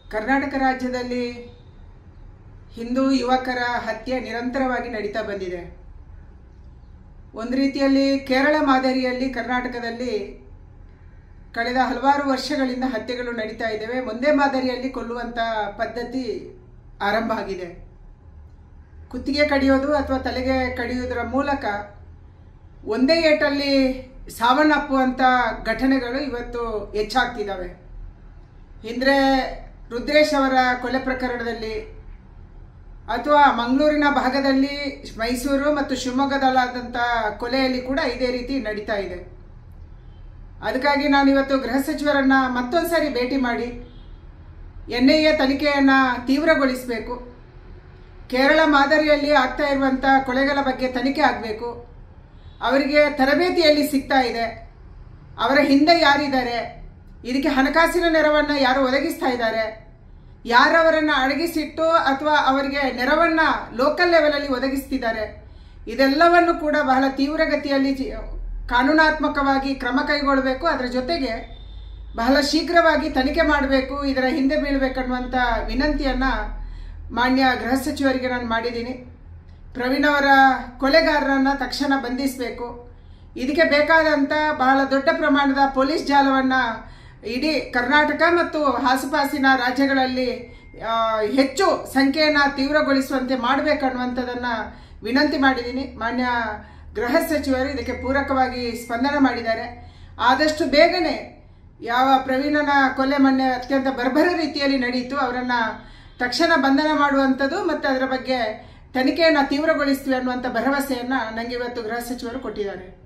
ಕರ್ನಾಟಕ ರಾಜ್ಯದಲ್ಲಿ ಹಿಂದೂ ಯುವಕರ ಹತ್ಯೆ ನಿರಂತರವಾಗಿ ನಡೀತಾ ಬಂದಿದೆ ಒಂದು ರೀತಿಯಲ್ಲಿ ಕೇರಳ ಮಾದರಿಯಲ್ಲಿ ಕರ್ನಾಟಕದಲ್ಲಿ ಕಳೆದ ಹಲವಾರು ವರ್ಷಗಳಿಂದ ಹತ್ಯೆಗಳು ನಡೀತಾ ಇದ್ದಾವೆ ಒಂದೇ ಮಾದರಿಯಲ್ಲಿ ಕೊಲ್ಲುವಂಥ ಪದ್ಧತಿ ಆರಂಭ ಆಗಿದೆ ಕುತ್ತಿಗೆ ಕಡಿಯೋದು ಅಥವಾ ತಲೆಗೆ ಕಡಿಯೋದರ ಮೂಲಕ ಒಂದೇ ಏಟಲ್ಲಿ ಸಾವನ್ನಪ್ಪುವಂಥ ಘಟನೆಗಳು ಇವತ್ತು ಹೆಚ್ಚಾಗ್ತಿದ್ದಾವೆ ಹಿಂದ್ರೆ ರುದ್ರೇಶ್ ಅವರ ಕೊಲೆ ಪ್ರಕರಣದಲ್ಲಿ ಅಥವಾ ಮಂಗಳೂರಿನ ಭಾಗದಲ್ಲಿ ಮೈಸೂರು ಮತ್ತು ಶಿವಮೊಗ್ಗದಲ್ಲಾದಂಥ ಕೊಲೆಯಲ್ಲಿ ಕೂಡ ಇದೇ ರೀತಿ ನಡೀತಾ ಇದೆ ಅದಕ್ಕಾಗಿ ನಾನು ಇವತ್ತು ಗೃಹ ಸಚಿವರನ್ನ ಮತ್ತೊಂದು ಸಾರಿ ಭೇಟಿ ಮಾಡಿ ಎನ್ ಐ ಎ ತನಿಖೆಯನ್ನು ತೀವ್ರಗೊಳಿಸಬೇಕು ಕೇರಳ ಮಾದರಿಯಲ್ಲಿ ಆಗ್ತಾ ಇರುವಂಥ ಕೊಲೆಗಳ ಬಗ್ಗೆ ತನಿಖೆ ಆಗಬೇಕು ಅವರಿಗೆ ತರಬೇತಿಯಲ್ಲಿ ಸಿಗ್ತಾ ಇದೆ ಅವರ ಹಿಂದೆ ಯಾರಿದ್ದಾರೆ ಇದಕ್ಕೆ ಹಣಕಾಸಿನ ನೆರವನ್ನು ಯಾರು ಒದಗಿಸ್ತಾ ಇದ್ದಾರೆ ಯಾರವರನ್ನು ಅಡಗಿಸಿಟ್ಟು ಅಥವಾ ಅವರಿಗೆ ನೆರವನ್ನು ಲೋಕಲ್ ಲೆವೆಲಲ್ಲಿ ಒದಗಿಸ್ತಿದ್ದಾರೆ ಇದೆಲ್ಲವನ್ನು ಕೂಡ ಬಹಳ ತೀವ್ರಗತಿಯಲ್ಲಿ ಜಿ- ಕಾನೂನಾತ್ಮಕವಾಗಿ ಕ್ರಮ ಕೈಗೊಳ್ಳಬೇಕು ಅದರ ಜೊತೆಗೆ ಬಹಳ ಶೀಘ್ರವಾಗಿ ತನಿಖೆ ಮಾಡಬೇಕು ಇದರ ಹಿಂದೆ ಬೀಳಬೇಕನ್ನುವಂಥ ವಿನಂತಿಯನ್ನು ಮಾನ್ಯ ಗೃಹ ಸಚಿವರಿಗೆ ನಾನು ಮಾಡಿದ್ದೀನಿ ಪ್ರವೀಣ್ ಅವರ ಕೊಲೆಗಾರರನ್ನು ತಕ್ಷಣ ಬಂಧಿಸಬೇಕು ಇದಕ್ಕೆ ಬೇಕಾದಂಥ ಬಹಳ ದೊಡ್ಡ ಪ್ರಮಾಣದ ಪೊಲೀಸ್ ಜಾಲವನ್ನು ಇಡೀ ಕರ್ನಾಟಕ ಮತ್ತು ಆಸುಪಾಸಿನ ರಾಜ್ಯಗಳಲ್ಲಿ ಆ, ಹೆಚ್ಚು ಸಂಖ್ಯೆಯನ್ನು ತೀವ್ರಗೊಳಿಸುವಂತೆ ಮಾಡಬೇಕನ್ನುವಂಥದ್ದನ್ನು ವಿನಂತಿ ಮಾಡಿದ್ದೀನಿ ಮಾನ್ಯ ಗೃಹ ಸಚಿವರು ಇದಕ್ಕೆ ಪೂರಕವಾಗಿ ಸ್ಪಂದನೆ ಮಾಡಿದ್ದಾರೆ ಆದಷ್ಟು ಬೇಗನೆ ಯಾವ ಪ್ರವೀಣನ ಕೊಲೆ ಮೊನ್ನೆ ಅತ್ಯಂತ ಬರ್ಬರ ರೀತಿಯಲ್ಲಿ ನಡೆಯಿತು ಅವರನ್ನು ತಕ್ಷಣ ಬಂಧನ ಮಾಡುವಂಥದ್ದು ಮತ್ತು ಅದರ ಬಗ್ಗೆ ತನಿಖೆಯನ್ನು ತೀವ್ರಗೊಳಿಸ್ತೀವಿ ಅನ್ನುವಂಥ ಭರವಸೆಯನ್ನು ನನಗೆ ಇವತ್ತು ಗೃಹ ಸಚಿವರು ಕೊಟ್ಟಿದ್ದಾರೆ